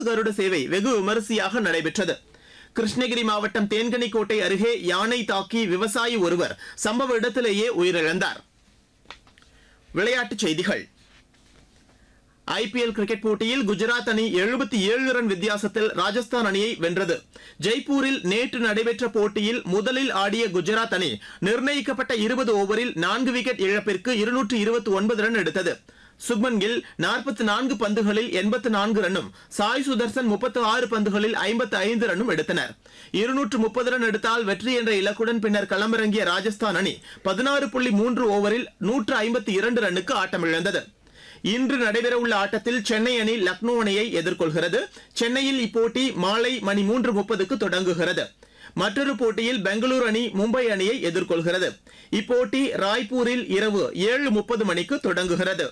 கருட சேவை வெகு விமரிசையாக நடைபெற்றது கிருஷ்ணகிரி மாவட்டம் தேன்கனிக்கோட்டை அருகே யானை தாக்கி விவசாயி ஒருவர் சம்பவ இடத்திலேயே உயிரிழந்தார் விளையாட்டுச் செய்திகள் ஐபிஎல் கிரிக்கெட் போட்டியில் குஜராத் அணி 77 ரன் வித்தியாசத்தில் ராஜஸ்தான் அணியை வென்றது ஜெய்ப்பூரில் நேற்று நடைபெற்ற போட்டியில் முதலில் ஆடிய குஜராத் அணி நிர்ணயிக்கப்பட்ட 20 ஓவரில் நான்கு விக்கெட் இழப்பிற்கு 229 ரன் எடுத்தது சுப்மன் கில் 44 பந்துகளில் 84 ரன்னும் சாய் சுதர்சன் 36 பந்துகளில் 55 ரன்னும் எடுத்தனர் 230 ரன் எடுத்தால் வெற்றி என்ற இலக்குடன் பின்னர் களமிறங்கிய ராஜஸ்தான் அணி 16.3 ஓவரில் 152 ரன்னுக்கு ஆட்டமிழந்தது இன்று நடைபெறவுள்ள ஆட்டத்தில் சென்னை அணி லக்னோ அணியை எதிர்கொள்கிறது சென்னையில் இப்போட்டி மாலை மணி மூன்று முப்பதுக்கு தொடங்குகிறது மற்றொரு போட்டியில் பெங்களூரு அணி மும்பை அணியை எதிர்கொள்கிறது இப்போட்டி ராய்ப்பூரில் இரவு ஏழு முப்பது மணிக்கு தொடங்குகிறது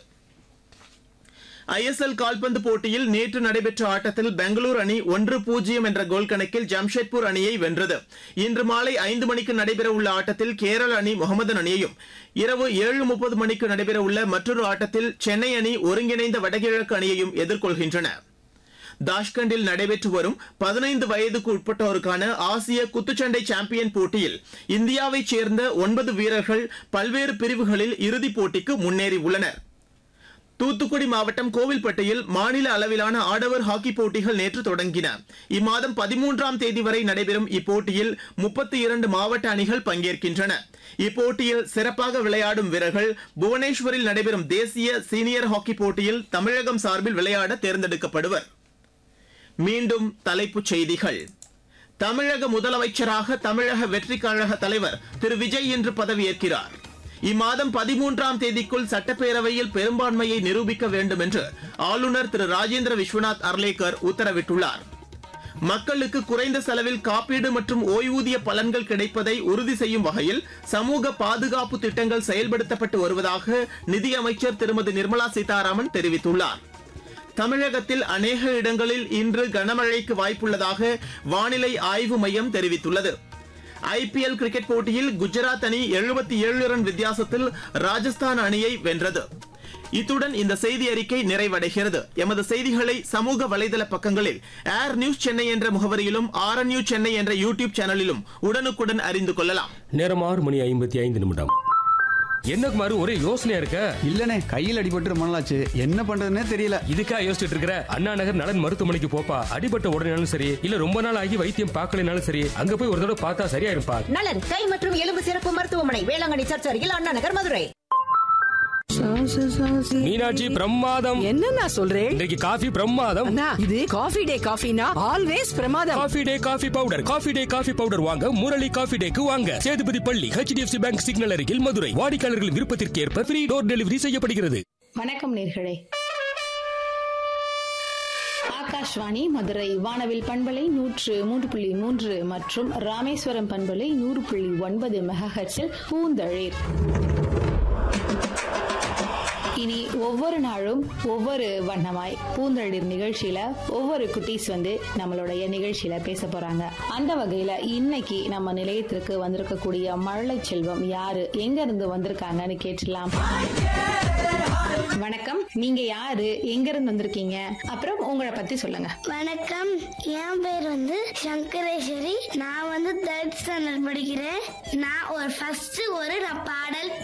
ஐஎஸ்எல் கால்பந்து போட்டியில் நேற்று நடைபெற்ற ஆட்டத்தில் பெங்களூரு அணி ஒன்று பூஜ்ஜியம் என்ற கோல் கணக்கில் ஜம்ஷெட்பூர் அணியை வென்றது இன்று மாலை ஐந்து மணிக்கு நடைபெறவுள்ள ஆட்டத்தில் கேரள அணி முகமதன் அணியையும் இரவு ஏழு முப்பது மணிக்கு நடைபெறவுள்ள மற்றொரு ஆட்டத்தில் சென்னை அணி ஒருங்கிணைந்த வடகிழக்கு அணியையும் எதிர்கொள்கின்றன தாஷ்கண்டில் நடைபெற்று வரும் பதினைந்து வயதுக்கு உட்பட்டோருக்கான ஆசிய குத்துச்சண்டை சாம்பியன் போட்டியில் இந்தியாவைச் சேர்ந்த ஒன்பது வீரர்கள் பல்வேறு பிரிவுகளில் இறுதிப் போட்டிக்கு முன்னேறியுள்ளனர் தூத்துக்குடி மாவட்டம் கோவில்பட்டியில் மாநில அளவிலான ஆடவர் ஹாக்கி போட்டிகள் நேற்று தொடங்கின இம்மாதம் பதிமூன்றாம் தேதி வரை நடைபெறும் இப்போட்டியில் முப்பத்தி இரண்டு மாவட்ட அணிகள் பங்கேற்கின்றன இப்போட்டியில் சிறப்பாக விளையாடும் வீரர்கள் புவனேஸ்வரில் நடைபெறும் தேசிய சீனியர் ஹாக்கி போட்டியில் தமிழகம் சார்பில் விளையாட தேர்ந்தெடுக்கப்படுவர் மீண்டும் தலைப்புச் செய்திகள் தமிழக முதலமைச்சராக தமிழக வெற்றிக் கழக தலைவர் திரு விஜய் இன்று பதவியேற்கிறார் இம்மாதம் பதிமூன்றாம் தேதிக்குள் சட்டப்பேரவையில் பெரும்பான்மையை நிரூபிக்க வேண்டும் என்று ஆளுநர் திரு ராஜேந்திர விஸ்வநாத் அர்லேக்கர் உத்தரவிட்டுள்ளார் மக்களுக்கு குறைந்த செலவில் காப்பீடு மற்றும் ஓய்வூதிய பலன்கள் கிடைப்பதை உறுதி செய்யும் வகையில் சமூக பாதுகாப்பு திட்டங்கள் செயல்படுத்தப்பட்டு வருவதாக நிதியமைச்சர் திருமதி நிர்மலா சீதாராமன் தெரிவித்துள்ளார் தமிழகத்தில் அநேக இடங்களில் இன்று கனமழைக்கு வாய்ப்புள்ளதாக வானிலை ஆய்வு மையம் தெரிவித்துள்ளது ஐபிஎல் கிரிக்கெட் போட்டியில் குஜராத் அணி 77 ரன் வித்தியாசத்தில் ராஜஸ்தான் அணியை வென்றது இத்துடன் இந்த செய்தி அறிக்கை நிறைவடைகிறது எமது செய்திகளை சமூக வலைதள பக்கங்களில் ஏர் நியூஸ் சென்னை என்ற முகவரியிலும் ஆர் நியூஸ் சென்னை என்ற யூடியூப் சேனலிலும் உடனுக்குடன் அறிந்து கொள்ளலாம் நேரம் ஆறு மணி ஐம்பத்தி ஐந்து நிமிடம் என்ன குமாரு ஒரே யோசனையா இருக்க இல்லனே கையில் அடிபட்டு ரொம்ப நாளாச்சு என்ன பண்றதுன்னே தெரியல இதுக்கா யோசிச்சுட்டு இருக்கிற அண்ணா நகர் நலன் மருத்துவமனைக்கு போப்பா அடிபட்ட உடனேனாலும் சரி இல்ல ரொம்ப நாள் ஆகி வைத்தியம் பார்க்கலனாலும் சரி அங்க போய் ஒரு தடவை பார்த்தா சரியா இருப்பா நலன் கை மற்றும் எலும்பு சிறப்பு மருத்துவமனை வேளாங்கண்ணி சர்ச் அருகில் அண்ணா நகர் மதுரை மீனாட்சி பிரமாதம் என்னண்ணா சொல்றேன் இன்றைக்கு காஃபி பிரமாதம் அண்ணா இது காஃபி டே காஃபினா ஆல்வேஸ் பிரமாதம் coffee day coffee powder coffee day coffee powder வாங்க முரளி காஃபி டேக்கு வாங்க சேதுபதி பள்ளி ஹெச்டிஎஃப்சி பேங்க் சிக்னல் அருகில் மதுரை வாடிக்கையாளர்கள் விருப்பத்திற்கு ஏற்ப ஃப்ரீ டோர் டெலிவரி செய்யப்படுகிறது வணக்கம் நேர்களே ஆகாஷ்வாணி மதுரை வானவில் பண்பலை நூற்று மூன்று புள்ளி மூன்று மற்றும் ராமேஸ்வரம் பண்பலை நூறு புள்ளி ஒன்பது மெகாஹெட்ஸில் பூந்தளிர் இனி ஒவ்வொரு நாளும் ஒவ்வொரு வண்ணமாய் பூந்தளிர் நிகழ்ச்சியில ஒவ்வொரு குட்டீஸ் வந்து நம்மளுடைய நிகழ்ச்சியில பேச போறாங்க அந்த வகையில இன்னைக்கு நம்ம நிலையத்திற்கு வந்திருக்கக்கூடிய மழலை செல்வம் யாரு எங்க இருந்து வந்திருக்காங்கன்னு கேட்டுலாம் வணக்கம் நீங்க யாரு எங்க இருந்து வந்திருக்கீங்க அப்புறம் உங்களை பத்தி சொல்லுங்க வணக்கம் என் பேர் வந்து சங்கரேஸ்வரி நான் வந்து தேர்ட் ஸ்டாண்டர்ட் படிக்கிறேன் நான் ஒரு ஃபர்ஸ்ட் ஒரு நான் பாடல்